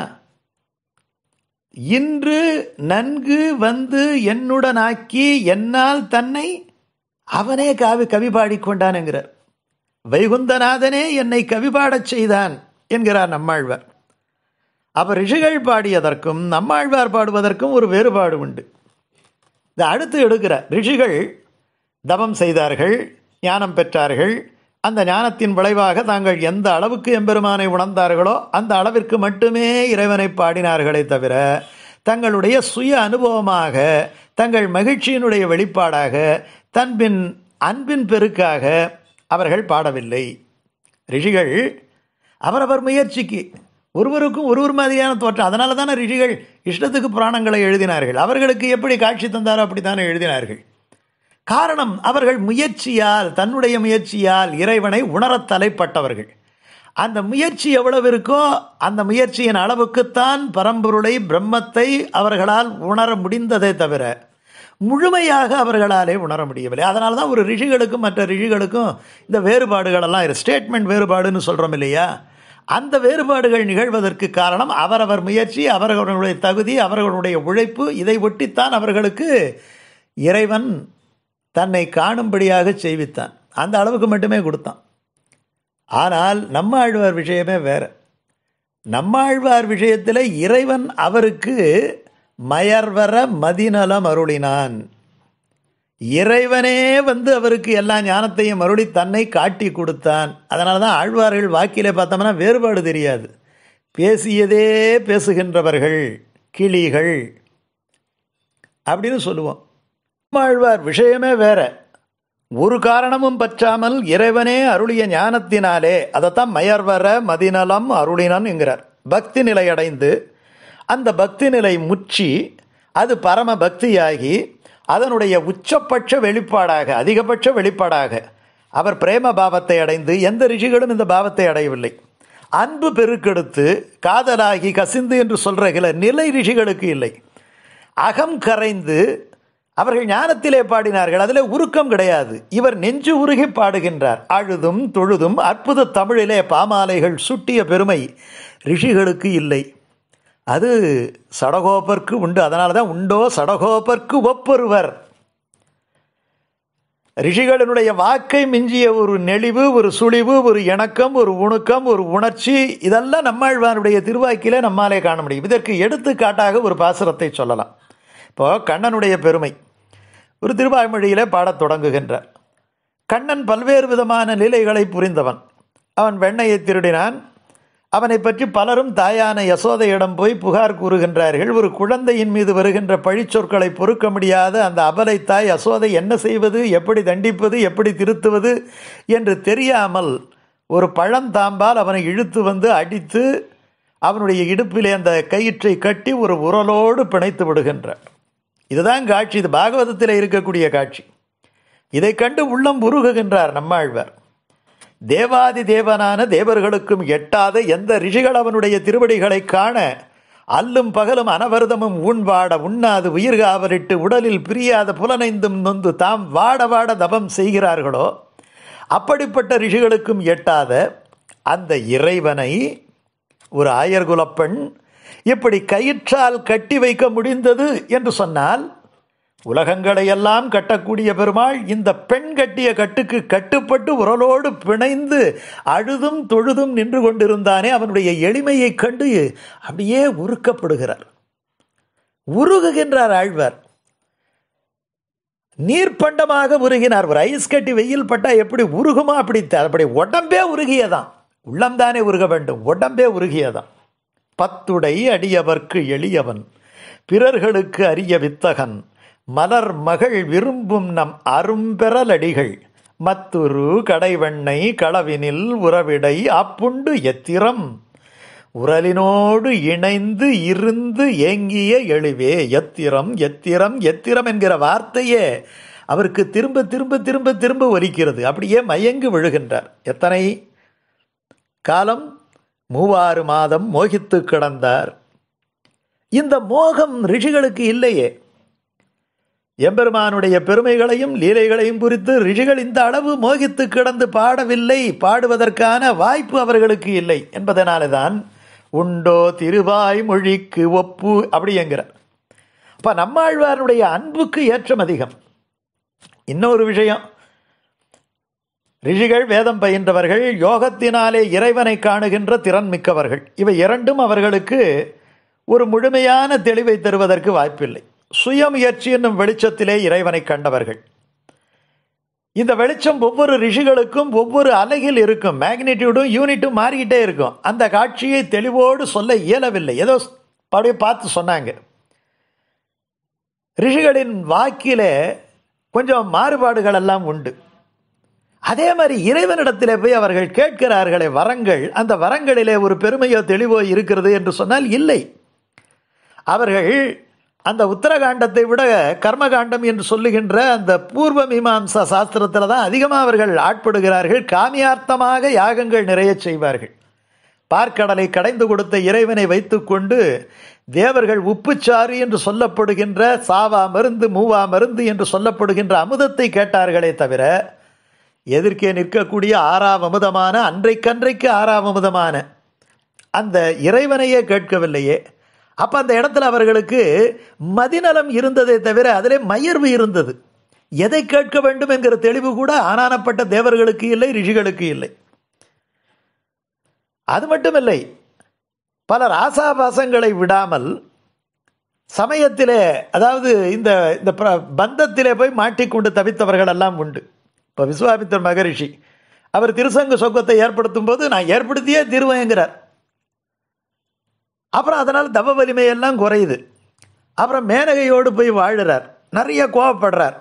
S1: இன்று நன்கு வந்து என்னுடனாக்கி என்னால் தன்னை அவனே காவி கவி பாடிக்கொண்டான்ங்கிறார் வைகுந்தநாதனே என்னை கவி பாடச் செய்தான் என்கிறார் நம்மாழ்வார் அப்ப ரிஷிகள் பாடியதற்கும் நம்மாழ்வார் பாடுவதற்கும் ஒரு வேறுபாடு உண்டு இதை அடுத்து எடுக்கிறார் ரிஷிகள் தவம் செய்தார்கள் ஞானம் பெற்றார்கள் அந்த ஞானத்தின் விளைவாக தாங்கள் எந்த அளவுக்கு எம்பெருமானை உணர்ந்தார்களோ அந்த அளவிற்கு மட்டுமே இறைவனை பாடினார்களே தவிர தங்களுடைய சுய அனுபவமாக தங்கள் மகிழ்ச்சியினுடைய வெளிப்பாடாக தன்பின் அன்பின் பெருக்காக அவர்கள் பாடவில்லை ரிஷிகள் அவரவர் முயற்சிக்கு ஒருவருக்கும் ஒருவர் மாதிரியான தோற்றம் அதனால தானே ரிஷிகள் இஷ்டத்துக்கு புராணங்களை எழுதினார்கள் அவர்களுக்கு எப்படி காட்சி தந்தாரோ அப்படித்தானே எழுதினார்கள் காரணம் அவர்கள் முயற்சியால் தன்னுடைய முயற்சியால் இறைவனை உணரத் தலைப்பட்டவர்கள் அந்த முயற்சி எவ்வளவு இருக்கோ அந்த முயற்சியின் அளவுக்குத்தான் பரம்பொருளை பிரம்மத்தை அவர்களால் உணர முடிந்ததே தவிர முழுமையாக அவர்களாலே உணர முடியவில்லை அதனால தான் ஒரு ரிஷிகளுக்கும் மற்ற ரிஷிகளுக்கும் இந்த வேறுபாடுகளெல்லாம் இருக்கு ஸ்டேட்மெண்ட் வேறுபாடுன்னு சொல்கிறோம் இல்லையா அந்த வேறுபாடுகள் நிகழ்வதற்கு காரணம் அவரவர் முயற்சி அவர்களுடைய தகுதி அவர்களுடைய உழைப்பு இதை ஒட்டித்தான் அவர்களுக்கு இறைவன் தன்னை காணும்படியாக செய்வித்தான் அந்த அளவுக்கு மட்டுமே கொடுத்தான் ஆனால் நம்மாழ்வார் விஷயமே வேற நம்மாழ்வார் விஷயத்தில் இறைவன் அவருக்கு மயர்வர மதிநலம் அருளினான் இறைவனே வந்து அவருக்கு எல்லா ஞானத்தையும் மறுபடி தன்னை காட்டி கொடுத்தான் அதனால தான் ஆழ்வார்கள் வாக்கிலே பார்த்தோம்னா வேறுபாடு தெரியாது பேசியதே பேசுகின்றவர்கள் கிளிகள் அப்படின்னு சொல்லுவோம் ஆழ்வார் விஷயமே வேற ஒரு காரணமும் பற்றாமல் இறைவனே அருளிய ஞானத்தினாலே அதைத்தான் மயர்வர மதிநலம் அருளினன் என்கிறார் பக்தி நிலை அடைந்து அந்த பக்தி நிலை முற்றி அது பரம பக்தியாகி அதனுடைய உச்சபட்ச வெளிப்பாடாக அதிகபட்ச வெளிப்பாடாக அவர் பிரேம பாவத்தை அடைந்து எந்த ரிஷிகளும் இந்த பாவத்தை அடையவில்லை அன்பு பெருக்கெடுத்து காதலாகி கசிந்து என்று சொல்கிற நிலை ரிஷிகளுக்கு இல்லை அகம் கரைந்து அவர்கள் ஞானத்திலே பாடினார்கள் அதில் உருக்கம் கிடையாது இவர் நெஞ்சு உருகி பாடுகின்றார் அழுதும் தொழுதும் அற்புத தமிழிலே பாமாலைகள் சுட்டிய பெருமை ரிஷிகளுக்கு இல்லை அது சடகோப்பர்க்கு உண்டு அதனால தான் உண்டோ சடகோப்பர்க்கு ஒப்பொருவர் ரிஷிகளினுடைய வாக்கை மிஞ்சிய ஒரு நெளிவு ஒரு சுழிவு ஒரு இணக்கம் ஒரு உணுக்கம் ஒரு உணர்ச்சி இதெல்லாம் நம்மாழ்வாருடைய திருவாக்கிலே நம்மாலே காண முடியும் இதற்கு எடுத்துக்காட்டாக ஒரு பாசுரத்தை சொல்லலாம் இப்போ கண்ணனுடைய பெருமை ஒரு திருவாய்மொழியிலே பாடத் தொடங்குகின்றார் கண்ணன் பல்வேறு விதமான லீலைகளை புரிந்தவன் அவன் வெண்ணையை திருடினான் அவனை பற்றி பலரும் தாயான யசோதையிடம் போய் புகார் கூறுகின்றார்கள் ஒரு குழந்தையின் மீது வருகின்ற பழிச்சொற்களை பொறுக்க முடியாத அந்த அபலை தாய் யசோதை என்ன செய்வது எப்படி தண்டிப்பது எப்படி திருத்துவது என்று தெரியாமல் ஒரு பழந்தாம்பால் அவனை இழுத்து வந்து அடித்து அவனுடைய இடுப்பிலே அந்த கயிற்றை கட்டி ஒரு உரலோடு பிணைத்து விடுகின்றார் இதுதான் காட்சி இது பாகவதத்தில் இருக்கக்கூடிய காட்சி இதை கண்டு உள்ளம் உருகுகின்றார் நம்மாழ்வார் தேவாதி தேவனான தேவர்களுக்கும் எட்டாத எந்த ரிஷிகள் அவனுடைய திருவடிகளை காண அல்லும் பகலும் அனவர்தமும் ஊன்வாட உண்ணாது உயிர்காவலிட்டு உடலில் பிரியாத புலனைந்தும் நொந்து தாம் வாட வாட தபம் செய்கிறார்களோ அப்படிப்பட்ட ரிஷிகளுக்கும் எட்டாத அந்த இறைவனை ஒரு ஆயர்குலப்பெண் இப்படி கயிற்றால் கட்டி வைக்க முடிந்தது என்று சொன்னால் உலகங்களை எல்லாம் கட்டக்கூடிய பெருமாள் இந்த பெண் கட்டிய கட்டுக்கு கட்டுப்பட்டு உரலோடு பிணைந்து அழுதும் தொழுதும் நின்று கொண்டிருந்தானே அவனுடைய எளிமையை கண்டு அப்படியே உருக்கப்படுகிறார் உருகுகின்றார் ஆழ்வார் நீர்ப்பண்டமாக உருகினார் ஒரு ஐஸ் கட்டி வெயில் பட்டா எப்படி உருகுமா அப்படி அப்படி உடம்பே உருகியதான் உள்ளம்தானே உருக வேண்டும் உடம்பே உருகியதான் பத்துடை அடியவர்க்கு எளியவன் பிறர்களுக்கு அரிய வித்தகன் மலர் மகள் விரும்பும் நம் அரும்பெறலடிகள் மத்துரு கடைவெண்ணை களவினில் உறவிடை அப்புண்டு எத்திரம் உரலினோடு இணைந்து இருந்து ஏங்கிய எழிவே எத்திரம் எத்திரம் எத்திரம் என்கிற வார்த்தையே அவருக்கு திரும்ப திரும்ப திரும்ப திரும்ப ஒலிக்கிறது அப்படியே மயங்கி விழுகின்றார் எத்தனை காலம் மூவாறு மாதம் மோகித்து கிடந்தார் இந்த மோகம் ரிஷிகளுக்கு இல்லையே எம்பெருமானுடைய பெருமைகளையும் லீலைகளையும் குறித்து ரிஷிகள் இந்த அளவு மோகித்து கிடந்து பாடவில்லை பாடுவதற்கான வாய்ப்பு அவர்களுக்கு இல்லை என்பதனால தான் உண்டோ திருவாய் மொழிக்கு ஒப்பு அப்படிங்கிறார் அப்போ நம்மாழ்வாருடைய அன்புக்கு ஏற்றம் அதிகம் இன்னொரு விஷயம் ரிஷிகள் வேதம் பயின்றவர்கள் யோகத்தினாலே இறைவனை காணுகின்ற திறன் மிக்கவர்கள் இவை இரண்டும் அவர்களுக்கு ஒரு முழுமையான தெளிவை தருவதற்கு வாய்ப்பில்லை சுயமுயற்சி என்னும் வெளிச்சத்திலே இறைவனை கண்டவர்கள் இந்த வெளிச்சம் ஒவ்வொரு ரிஷிகளுக்கும் ஒவ்வொரு அலகில் இருக்கும் மேக்னிடியூடும் யூனிட்டும் மாறிக்கிட்டே இருக்கும் அந்த காட்சியை தெளிவோடு சொல்ல இயலவில்லை ஏதோ அப்படியே பார்த்து சொன்னாங்க ரிஷிகளின் வாக்கிலே கொஞ்சம் மாறுபாடுகள் எல்லாம் உண்டு அதே மாதிரி இறைவனிடத்திலே போய் அவர்கள் கேட்கிறார்களே வரங்கள் அந்த வரங்களிலே ஒரு பெருமையோ தெளிவோ இருக்கிறது என்று சொன்னால் இல்லை அவர்கள் அந்த உத்தரகாண்டத்தை விட கர்மகாண்டம் என்று சொல்லுகின்ற அந்த பூர்வ மீமாம்சா சாஸ்திரத்தில் தான் அதிகமாக அவர்கள் ஆட்படுகிறார்கள் காமியார்த்தமாக யாகங்கள் நிறைய செய்வார்கள் பார்க்கடலை கடைந்து கொடுத்த இறைவனை வைத்துக்கொண்டு தேவர்கள் உப்புச்சாறு என்று சொல்லப்படுகின்ற சாவா மருந்து மூவா மருந்து என்று சொல்லப்படுகின்ற அமுதத்தை கேட்டார்களே தவிர எதிர்க்கே நிற்கக்கூடிய ஆறாம் அமுதமான அன்றைக்கன்றைக்கு ஆறாம் அமுதமான அந்த இறைவனையே கேட்கவில்லையே அப்போ அந்த இடத்துல அவர்களுக்கு மதிநலம் இருந்ததே தவிர அதிலே மயர்வு இருந்தது எதை கேட்க வேண்டும் என்கிற தெளிவு கூட ஆனானப்பட்ட தேவர்களுக்கு இல்லை ரிஷிகளுக்கு இல்லை அது மட்டுமில்லை பலர் ஆசாபாசங்களை விடாமல் சமயத்திலே அதாவது இந்த இந்த பந்தத்திலே போய் மாட்டிக்கொண்டு தவித்தவர்கள் எல்லாம் உண்டு இப்போ விஸ்வாமித்தர் மகரிஷி அவர் திருசங்க சொக்கத்தை ஏற்படுத்தும் போது நான் ஏற்படுத்தியே தீர்வேங்கிறார் அப்புறம் அதனால் தவ வலிமையெல்லாம் குறையுது அப்புறம் மேனகையோடு போய் வாழுறார் நிறைய கோவப்படுறார்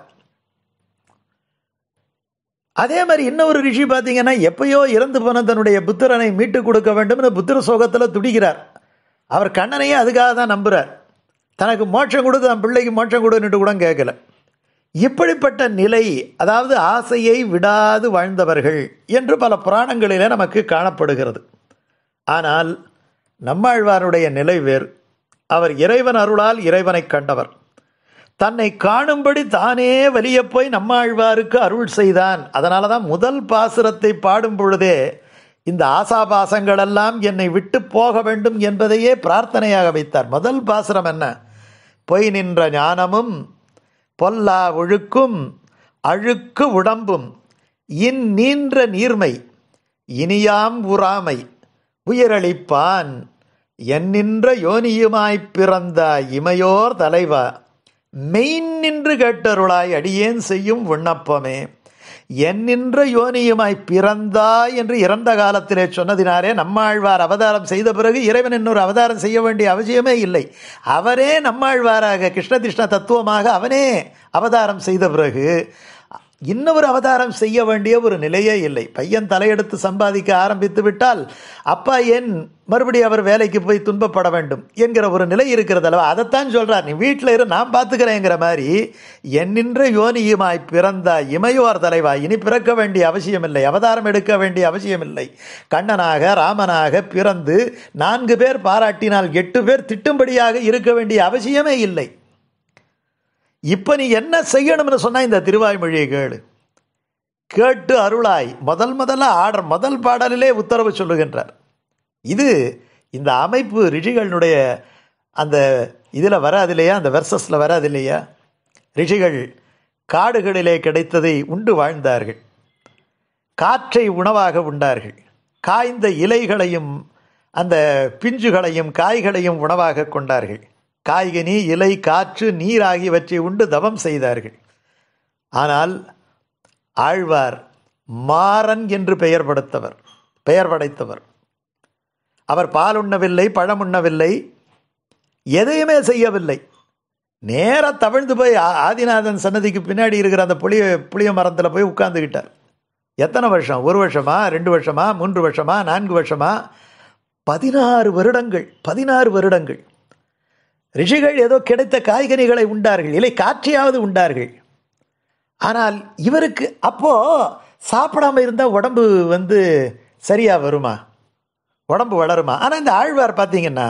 S1: அதே மாதிரி இன்னொரு ரிஷி பார்த்தீங்கன்னா எப்பயோ இறந்து போன தன்னுடைய புத்திரனை மீட்டு கொடுக்க வேண்டும்னு புத்திர சோகத்தில் துடிக்கிறார் அவர் கண்ணனையே அதுக்காக தான் நம்புகிறார் தனக்கு மோட்சம் கொடு தன் பிள்ளைக்கு மோட்சம் கொடுன்னுட்டு கூட கேட்கல இப்படிப்பட்ட நிலை அதாவது ஆசையை விடாது வாழ்ந்தவர்கள் என்று பல புராணங்களிலே நமக்கு காணப்படுகிறது ஆனால் நம்மாழ்வாருடைய நிலை வேறு அவர் இறைவன் அருளால் இறைவனை கண்டவர் தன்னை காணும்படி தானே வலிய போய் நம்மாழ்வாருக்கு அருள் செய்தான் அதனால தான் முதல் பாசுரத்தை பாடும் பொழுதே இந்த ஆசாபாசங்களெல்லாம் என்னை விட்டு போக வேண்டும் என்பதையே பிரார்த்தனையாக வைத்தார் முதல் பாசுரம் என்ன பொய் நின்ற ஞானமும் பொல்லா ஒழுக்கும் அழுக்கு உடம்பும் இன் நீன்ற நீர்மை இனியாம் உறாமை உயிரளிப்பான் என்னின்ற யோனியுமாய்ப் பிறந்த இமையோர் தலைவா மெயின் நின்று கேட்டருளாய் அடியேன் செய்யும் விண்ணப்பமே என்னின்ற யோனியுமாய் பிறந்தாய் என்று இறந்த காலத்திலே சொன்னதினாலே நம்மாழ்வார் அவதாரம் செய்த பிறகு இறைவன் இன்னொரு அவதாரம் செய்ய வேண்டிய அவசியமே இல்லை அவரே நம்மாழ்வாராக கிருஷ்ண கிருஷ்ண தத்துவமாக அவனே அவதாரம் செய்த பிறகு இன்னொரு அவதாரம் செய்ய வேண்டிய ஒரு நிலையே இல்லை பையன் தலையெடுத்து சம்பாதிக்க ஆரம்பித்து விட்டால் அப்பா ஏன் மறுபடியும் அவர் வேலைக்கு போய் துன்பப்பட வேண்டும் என்கிற ஒரு நிலை இருக்கிறது அல்லவா அதைத்தான் சொல்றார் நீ வீட்டில் இரு நான் பார்த்துக்கிறேங்கிற மாதிரி என்னின்ற யோனியுமாய் பிறந்த இமையோர் தலைவா இனி பிறக்க வேண்டிய அவசியமில்லை அவதாரம் எடுக்க வேண்டிய அவசியமில்லை கண்ணனாக ராமனாக பிறந்து நான்கு பேர் பாராட்டினால் எட்டு பேர் திட்டும்படியாக இருக்க வேண்டிய அவசியமே இல்லை இப்போ நீ என்ன செய்யணும்னு சொன்னா இந்த திருவாய்மொழியை கேளு கேட்டு அருளாய் முதல் முதல்ல ஆர்டர் முதல் பாடலிலே உத்தரவு சொல்லுகின்றார் இது இந்த அமைப்பு ரிஷிகளுடைய அந்த இதில் வராது இல்லையா அந்த வெர்சஸில் வராது இல்லையா ரிஷிகள் காடுகளிலே கிடைத்ததை உண்டு வாழ்ந்தார்கள் காற்றை உணவாக உண்டார்கள் காய்ந்த இலைகளையும் அந்த பிஞ்சுகளையும் காய்களையும் உணவாக கொண்டார்கள் காய்கனி இலை காற்று நீர் ஆகியவற்றை உண்டு தவம் செய்தார்கள் ஆனால் ஆழ்வார் மாறன் என்று பெயர் படுத்தவர் பெயர் படைத்தவர் அவர் பால் உண்ணவில்லை பழம் உண்ணவில்லை எதையுமே செய்யவில்லை நேரா தவிழ்ந்து போய் ஆ- ஆதிநாதன் சன்னதிக்கு பின்னாடி இருக்கிற அந்த புளிய புளிய மரத்தில் போய் உட்கார்ந்துக்கிட்டார் எத்தனை வருஷம் ஒரு வருஷமா ரெண்டு வருஷமா மூன்று வருஷமா நான்கு வருஷமா பதினாறு வருடங்கள் பதினாறு வருடங்கள் ரிஷிகள் ஏதோ கிடைத்த காய்கனிகளை உண்டார்கள் இல்லை காற்றையாவது உண்டார்கள் ஆனால் இவருக்கு அப்போ சாப்பிடாம இருந்தால் உடம்பு வந்து சரியா வருமா உடம்பு வளருமா ஆனால் இந்த ஆழ்வார் பார்த்தீங்கன்னா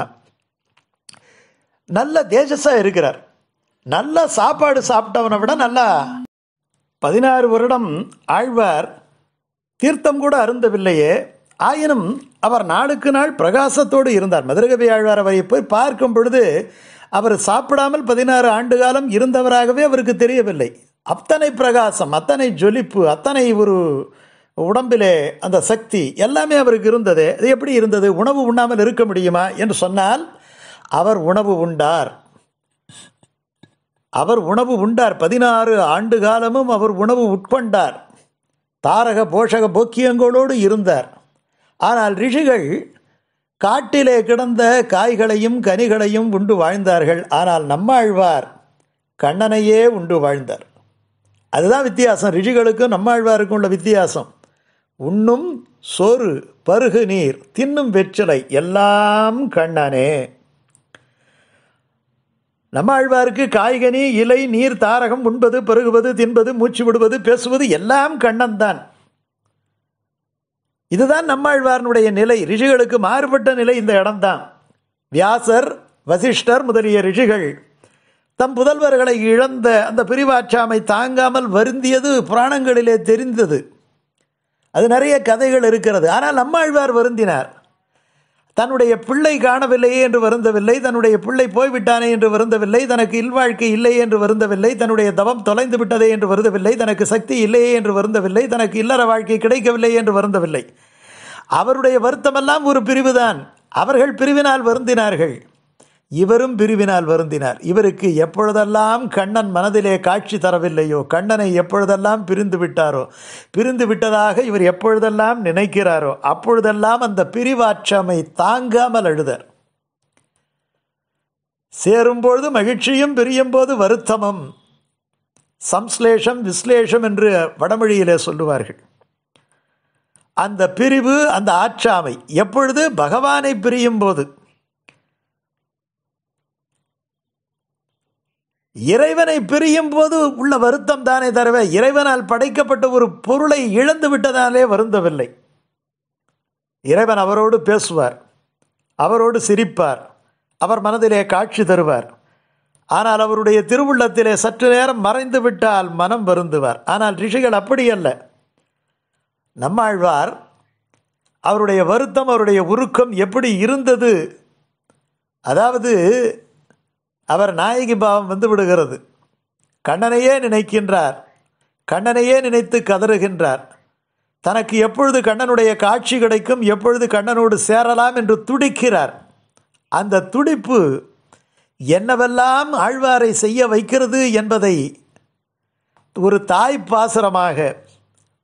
S1: நல்ல தேஜஸாக இருக்கிறார் நல்ல சாப்பாடு சாப்பிட்டவனை விட நல்லா பதினாறு வருடம் ஆழ்வார் தீர்த்தம் கூட அருந்தவில்லையே ஆயினும் அவர் நாளுக்கு நாள் பிரகாசத்தோடு இருந்தார் மதுரகவி ஆழ்வார் அவரை போய் பார்க்கும் பொழுது அவர் சாப்பிடாமல் பதினாறு ஆண்டு காலம் இருந்தவராகவே அவருக்கு தெரியவில்லை அத்தனை பிரகாசம் அத்தனை ஜொலிப்பு அத்தனை ஒரு உடம்பிலே அந்த சக்தி எல்லாமே அவருக்கு இருந்தது அது எப்படி இருந்தது உணவு உண்ணாமல் இருக்க முடியுமா என்று சொன்னால் அவர் உணவு உண்டார் அவர் உணவு உண்டார் பதினாறு ஆண்டு காலமும் அவர் உணவு உட்கொண்டார் தாரக போஷக போக்கியங்களோடு இருந்தார் ஆனால் ரிஷிகள் காட்டிலே கிடந்த காய்களையும் கனிகளையும் உண்டு வாழ்ந்தார்கள் ஆனால் நம்மாழ்வார் கண்ணனையே உண்டு வாழ்ந்தார் அதுதான் வித்தியாசம் ரிஷிகளுக்கும் நம்மாழ்வாருக்கும் உள்ள வித்தியாசம் உண்ணும் சோறு பருகு நீர் தின்னும் வெற்றிலை எல்லாம் கண்ணனே நம்மாழ்வாருக்கு காய்கனி இலை நீர் தாரகம் உண்பது பருகுவது தின்பது மூச்சு விடுவது பேசுவது எல்லாம் கண்ணன் தான் இதுதான் நம்மாழ்வாரனுடைய நிலை ரிஷிகளுக்கு மாறுபட்ட நிலை இந்த இடம்தான் வியாசர் வசிஷ்டர் முதலிய ரிஷிகள் தம் புதல்வர்களை இழந்த அந்த பிரிவாற்றாமை தாங்காமல் வருந்தியது புராணங்களிலே தெரிந்தது அது நிறைய கதைகள் இருக்கிறது ஆனால் நம்மாழ்வார் வருந்தினார் தன்னுடைய பிள்ளை காணவில்லையே என்று வருந்தவில்லை தன்னுடைய பிள்ளை போய்விட்டானே என்று வருந்தவில்லை தனக்கு இல்வாழ்க்கை இல்லையே என்று வருந்தவில்லை தன்னுடைய தவம் தொலைந்து விட்டதே என்று வருந்தவில்லை தனக்கு சக்தி இல்லையே என்று வருந்தவில்லை தனக்கு இல்லற வாழ்க்கை கிடைக்கவில்லை என்று வருந்தவில்லை அவருடைய வருத்தமெல்லாம் ஒரு பிரிவுதான் அவர்கள் பிரிவினால் வருந்தினார்கள் இவரும் பிரிவினால் வருந்தினார் இவருக்கு எப்பொழுதெல்லாம் கண்ணன் மனதிலே காட்சி தரவில்லையோ கண்ணனை எப்பொழுதெல்லாம் பிரிந்து விட்டாரோ பிரிந்து விட்டதாக இவர் எப்பொழுதெல்லாம் நினைக்கிறாரோ அப்பொழுதெல்லாம் அந்த பிரிவாற்றமை தாங்காமல் அழுதர் சேரும்பொழுது மகிழ்ச்சியும் பிரியும்போது வருத்தமும் சம்ஸ்லேஷம் விஸ்லேஷம் என்று வடமொழியிலே சொல்லுவார்கள் அந்த பிரிவு அந்த ஆற்றாமை எப்பொழுது பகவானை பிரியும் போது இறைவனை பிரியும் போது உள்ள வருத்தம் தானே தரவே இறைவனால் படைக்கப்பட்ட ஒரு பொருளை இழந்து விட்டதாலே வருந்தவில்லை இறைவன் அவரோடு பேசுவார் அவரோடு சிரிப்பார் அவர் மனதிலே காட்சி தருவார் ஆனால் அவருடைய திருவுள்ளத்திலே சற்று நேரம் மறைந்து விட்டால் மனம் வருந்துவார் ஆனால் ரிஷிகள் அப்படி அல்ல நம்மாழ்வார் அவருடைய வருத்தம் அவருடைய உருக்கம் எப்படி இருந்தது அதாவது அவர் நாயகி பாவம் வந்து விடுகிறது கண்ணனையே நினைக்கின்றார் கண்ணனையே நினைத்து கதறுகின்றார் தனக்கு எப்பொழுது கண்ணனுடைய காட்சி கிடைக்கும் எப்பொழுது கண்ணனோடு சேரலாம் என்று துடிக்கிறார் அந்த துடிப்பு என்னவெல்லாம் ஆழ்வாரை செய்ய வைக்கிறது என்பதை ஒரு தாய் பாசுரமாக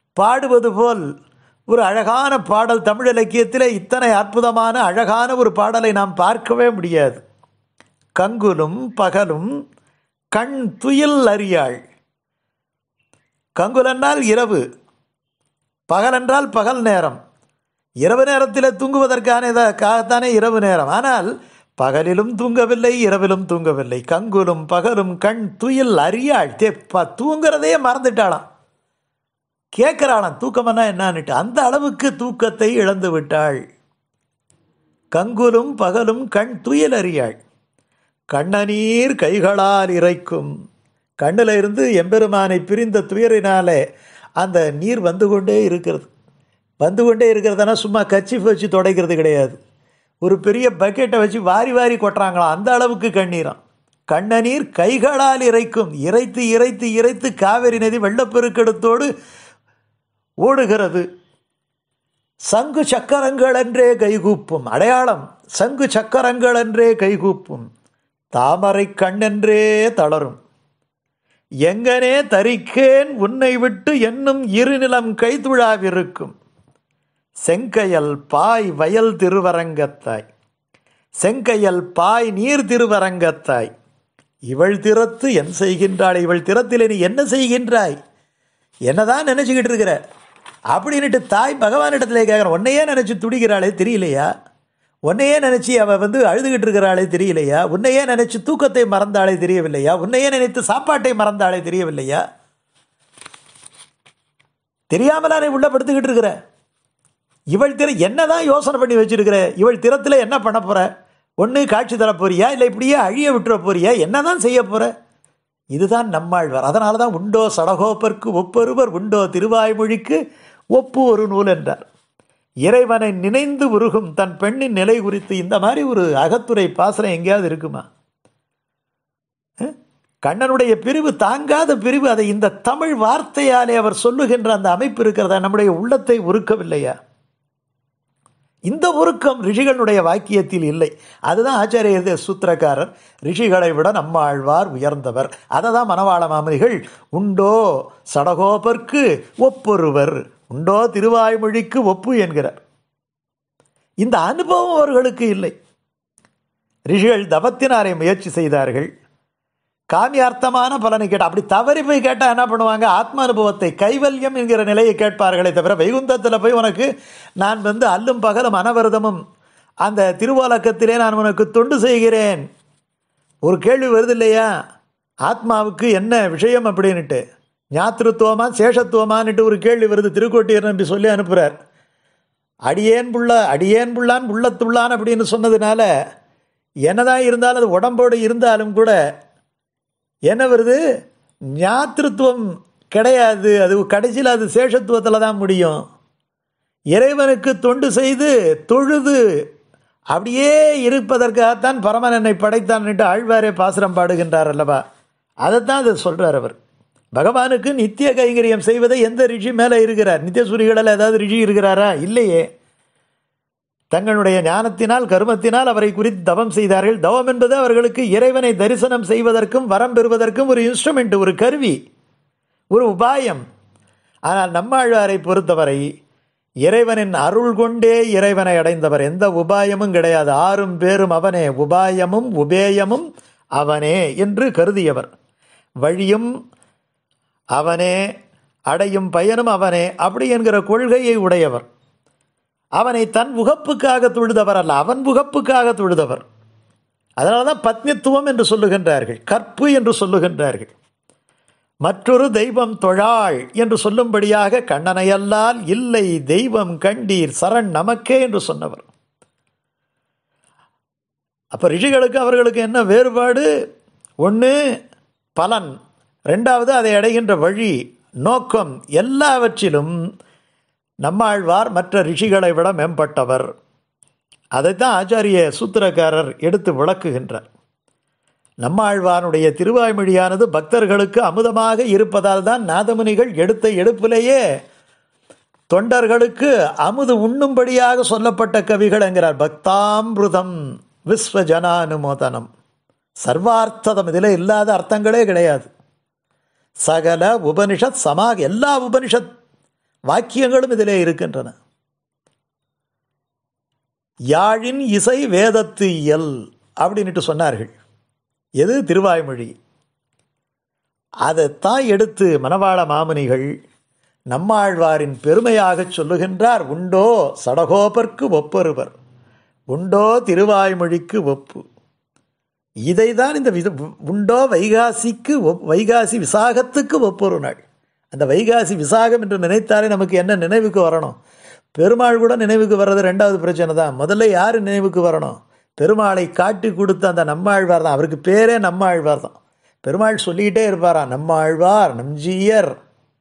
S1: பாடுவது போல் ஒரு அழகான பாடல் தமிழ் இலக்கியத்தில் இத்தனை அற்புதமான அழகான ஒரு பாடலை நாம் பார்க்கவே முடியாது கங்குலும் பகலும் கண் துயில் அறியாள் கங்குலென்றால் இரவு பகலென்றால் பகல் நேரம் இரவு நேரத்தில் தூங்குவதற்கானதாகத்தானே இரவு நேரம் ஆனால் பகலிலும் தூங்கவில்லை இரவிலும் தூங்கவில்லை கங்குலும் பகலும் கண் துயில் அறியாள் தே ப- தூங்குறதையே மறந்துட்டாளாம் கேட்குறாளாம் தூக்கம்னா என்னான்னுட்டு அந்த அளவுக்கு தூக்கத்தை இழந்து விட்டாள் கங்குலும் பகலும் கண் துயில் அறியாள் கண்ணநீர் கைகளால் இறைக்கும் கண்ணில் இருந்து எம்பெருமானை பிரிந்த துயரினாலே அந்த நீர் வந்து கொண்டே இருக்கிறது வந்து கொண்டே இருக்கிறதுனா சும்மா கச்சிஃப் வச்சு துடைக்கிறது கிடையாது ஒரு பெரிய பக்கெட்டை வச்சு வாரி வாரி கொட்டுறாங்களாம் அந்த அளவுக்கு கண்ணீராம் கண்ணநீர் கைகளால் இறைக்கும் இறைத்து இறைத்து இறைத்து காவிரி நதி வெள்ளப்பெருக்கெடுத்தோடு ஓடுகிறது சங்கு சக்கரங்கள் என்றே கைகூப்பும் அடையாளம் சங்கு சக்கரங்கள் என்றே கைகூப்பும் தாமரை கண்ணென்றே தளரும் எங்கனே தரிக்கேன் உன்னை விட்டு என்னும் இருநிலம் கைதுழாவிருக்கும் செங்கையல் பாய் வயல் திருவரங்கத்தாய் செங்கையல் பாய் நீர் திருவரங்கத்தாய் இவள் திறத்து என் செய்கின்றாள் இவள் திறத்திலே நீ என்ன செய்கின்றாய் என்னதான் நினைச்சுக்கிட்டு இருக்கிற அப்படின்னுட்டு தாய் பகவானிடத்திலே கேட்குறேன் உன்னையே நினச்சி துடிக்கிறாளே தெரியலையா உன்னையே நினச்சி அவள் வந்து அழுதுகிட்டு இருக்கிறாளே தெரியலையா உன்னையே நினச்சி தூக்கத்தை மறந்தாளே தெரியவில்லையா உன்னையே நினைத்து சாப்பாட்டை மறந்தாளே தெரியவில்லையா தெரியாமலா நீ உள்ள படுத்துக்கிட்டு இருக்கிற இவள் திற என்னதான் யோசனை பண்ணி வச்சிருக்கிற இவள் திறத்தில் என்ன பண்ண போற ஒன்று காட்சி தர போறியா இல்லை இப்படியே அழிய விட்டுற போறியா என்னதான் செய்ய போற இதுதான் நம்மாழ்வார் அதனால தான் உண்டோ சடகோப்பர்க்கு ஒப்பொருவர் உண்டோ திருவாய்மொழிக்கு ஒப்பு ஒரு நூல் என்றார் இறைவனை நினைந்து உருகும் தன் பெண்ணின் நிலை குறித்து இந்த மாதிரி ஒரு அகத்துரை பாசனம் எங்கேயாவது இருக்குமா அஹ்? கண்ணனுடைய பிரிவு தாங்காத பிரிவு அதை இந்த தமிழ் வார்த்தையாலே அவர் சொல்லுகின்ற அந்த அமைப்பு இருக்கிறதா நம்முடைய உள்ளத்தை உருக்கவில்லையா இந்த உருக்கம் ரிஷிகளுடைய வாக்கியத்தில் இல்லை அதுதான் ஆச்சாரிய சூத்திரக்காரர் ரிஷிகளை விட நம்மாழ்வார் உயர்ந்தவர் அதை தான் மணவாள மாமனிகள் உண்டோ சடகோபர்க்கு ஒப்பொருவர் உண்டோ திருவாய்மொழிக்கு ஒப்பு என்கிறார் இந்த அனுபவம் அவர்களுக்கு இல்லை ரிஷிகள் தவத்தினாரை முயற்சி செய்தார்கள் காமியார்த்தமான பலனை கேட்ட அப்படி தவறி போய் கேட்டால் என்ன பண்ணுவாங்க ஆத்ம அனுபவத்தை கைவல்யம் என்கிற நிலையை கேட்பார்களே தவிர வைகுந்தத்தில் போய் உனக்கு நான் வந்து அல்லும் பகலும் அனவரதமும் அந்த திருவாலக்கத்திலே நான் உனக்கு தொண்டு செய்கிறேன் ஒரு கேள்வி வருது இல்லையா ஆத்மாவுக்கு என்ன விஷயம் அப்படின்னுட்டு ஞாத்திருத்துவமா சேஷத்துவமான்னுட்டு ஒரு கேள்வி வருது திருக்கோட்டியர் நம்பி சொல்லி அனுப்புகிறார் அடியேன் புள்ள அடியேன் புள்ளான் உள்ளத்துள்ளான் அப்படின்னு சொன்னதுனால என்னதான் இருந்தாலும் அது உடம்போடு இருந்தாலும் கூட என்ன வருது ஞாத்திருத்துவம் கிடையாது அது கடைசியில் அது சேஷத்துவத்தில் தான் முடியும் இறைவனுக்கு தொண்டு செய்து தொழுது அப்படியே இருப்பதற்காகத்தான் பரமன் என்னை படைத்தான் ஆழ்வாரே பாசுரம் பாடுகின்றார் அல்லவா அதைத்தான் அது சொல்கிறார் அவர் பகவானுக்கு நித்திய கைங்கரியம் செய்வதை எந்த ரிஷி மேலே இருக்கிறார் நித்திய சூரிகளில் ஏதாவது ரிஷி இருக்கிறாரா இல்லையே தங்களுடைய ஞானத்தினால் கருமத்தினால் அவரை குறித்து தவம் செய்தார்கள் தவம் என்பது அவர்களுக்கு இறைவனை தரிசனம் செய்வதற்கும் வரம் பெறுவதற்கும் ஒரு இன்ஸ்ட்ருமெண்ட் ஒரு கருவி ஒரு உபாயம் ஆனால் நம்மாழ்வாரை பொறுத்தவரை இறைவனின் அருள் கொண்டே இறைவனை அடைந்தவர் எந்த உபாயமும் கிடையாது ஆறும் பேரும் அவனே உபாயமும் உபேயமும் அவனே என்று கருதியவர் வழியும் அவனே அடையும் பயனும் அவனே அப்படி என்கிற கொள்கையை உடையவர் அவனை தன் உகப்புக்காக தொழுதவர் அல்ல அவன் உகப்புக்காக தொழுதவர் அதனால தான் பத்னித்துவம் என்று சொல்லுகின்றார்கள் கற்பு என்று சொல்லுகின்றார்கள் மற்றொரு தெய்வம் தொழாள் என்று சொல்லும்படியாக கண்ணனையல்லால் இல்லை தெய்வம் கண்டீர் சரண் நமக்கே என்று சொன்னவர் அப்போ ரிஷிகளுக்கு அவர்களுக்கு என்ன வேறுபாடு ஒன்று பலன் ரெண்டாவது அதை அடைகின்ற வழி நோக்கம் எல்லாவற்றிலும் நம்மாழ்வார் மற்ற ரிஷிகளை விட மேம்பட்டவர் அதைத்தான் ஆச்சாரிய சூத்திரக்காரர் எடுத்து விளக்குகின்றார் நம்மாழ்வானுடைய திருவாய்மொழியானது பக்தர்களுக்கு அமுதமாக இருப்பதால் தான் நாதமுனிகள் எடுத்த எடுப்பிலேயே தொண்டர்களுக்கு அமுது உண்ணும்படியாக சொல்லப்பட்ட கவிகள் என்கிறார் பக்தாமிருதம் விஸ்வஜனானுமோதனம் சர்வார்த்ததம் இதில் இல்லாத அர்த்தங்களே கிடையாது சகல உபனிஷத் சமாக எல்லா உபனிஷத் வாக்கியங்களும் இதிலே இருக்கின்றன யாழின் இசை வேதத்து இயல் அப்படின்ட்டு சொன்னார்கள் எது திருவாய்மொழி அதைத்தான் எடுத்து மணவாள மாமுனிகள் நம்மாழ்வாரின் பெருமையாகச் சொல்லுகின்றார் உண்டோ சடகோபர்க்கு ஒப்பொருவர் உண்டோ திருவாய்மொழிக்கு ஒப்பு இதைதான் இந்த வித உண்டோ வைகாசிக்கு ஒப் வைகாசி விசாகத்துக்கு ஒப்பொரு நாள் அந்த வைகாசி விசாகம் என்று நினைத்தாலே நமக்கு என்ன நினைவுக்கு வரணும் பெருமாள் கூட நினைவுக்கு வர்றது ரெண்டாவது பிரச்சனை தான் முதல்ல யார் நினைவுக்கு வரணும் பெருமாளை காட்டி கொடுத்த அந்த நம்மாழ்வார் தான் அவருக்கு பேரே நம்மாழ்வார் தான் பெருமாள் சொல்லிக்கிட்டே இருப்பாரா நம்மாழ்வார் நம்ஜீயர்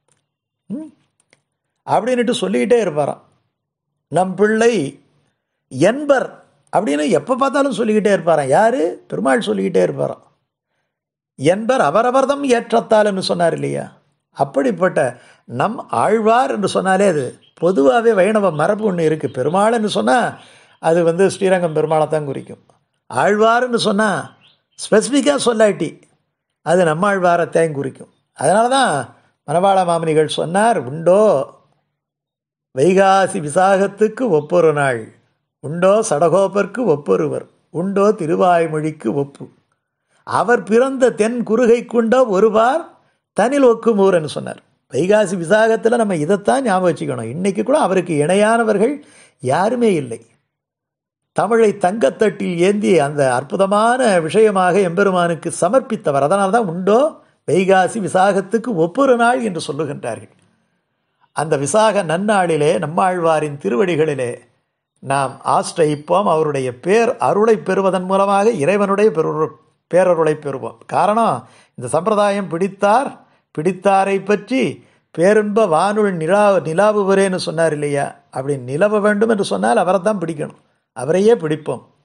S1: அப்படின்ட்டு சொல்லிக்கிட்டே இருப்பாராம் நம் பிள்ளை என்பர் அப்படின்னு எப்போ பார்த்தாலும் சொல்லிக்கிட்டே இருப்பாராம் யார் பெருமாள் சொல்லிக்கிட்டே இருப்பாராம் என்பர் அவரவர்தம் ஏற்றத்தால் என்று சொன்னார் இல்லையா அப்படிப்பட்ட நம் ஆழ்வார் என்று சொன்னாலே அது பொதுவாகவே வைணவ மரபு ஒன்று இருக்குது பெருமாள் என்று சொன்னால் அது வந்து ஸ்ரீரங்கம் பெருமாளை தான் குறிக்கும் ஆழ்வார்னு சொன்னால் ஸ்பெசிஃபிக்காக சொல்லாட்டி அது நம்ம ஆழ்வாரத்தையும் குறிக்கும் அதனால தான் மணவாள மாமனிகள் சொன்னார் உண்டோ வைகாசி விசாகத்துக்கு ஒப்பொரு நாள் உண்டோ சடகோபர்க்கு ஒப்பொருவர் உண்டோ திருவாய்மொழிக்கு ஒப்பு அவர் பிறந்த தென் குறுகை கொண்ட ஒருவார் தனில் ஒக்குமூர்ன்னு சொன்னார் வைகாசி விசாகத்தில் நம்ம இதைத்தான் ஞாபகம் வச்சுக்கணும் இன்னைக்கு கூட அவருக்கு இணையானவர்கள் யாருமே இல்லை தமிழை தங்கத்தட்டில் ஏந்தி அந்த அற்புதமான விஷயமாக எம்பெருமானுக்கு சமர்ப்பித்தவர் அதனால தான் உண்டோ வைகாசி விசாகத்துக்கு ஒவ்வொரு நாள் என்று சொல்லுகின்றார்கள் அந்த விசாக நன்னாளிலே நம்மாழ்வாரின் திருவடிகளிலே நாம் ஆஸ்ரயிப்போம் அவருடைய பேர் அருளை பெறுவதன் மூலமாக இறைவனுடைய பெரு பேரருளை பெறுவோம் காரணம் இந்த சம்பிரதாயம் பிடித்தார் பிடித்தாரை பற்றி பேரின்ப வானுள் நிலா நிலாவுவரேன்னு சொன்னார் இல்லையா அப்படி நிலவ வேண்டும் என்று சொன்னால் அவரை தான் பிடிக்கணும் அவரையே பிடிப்போம்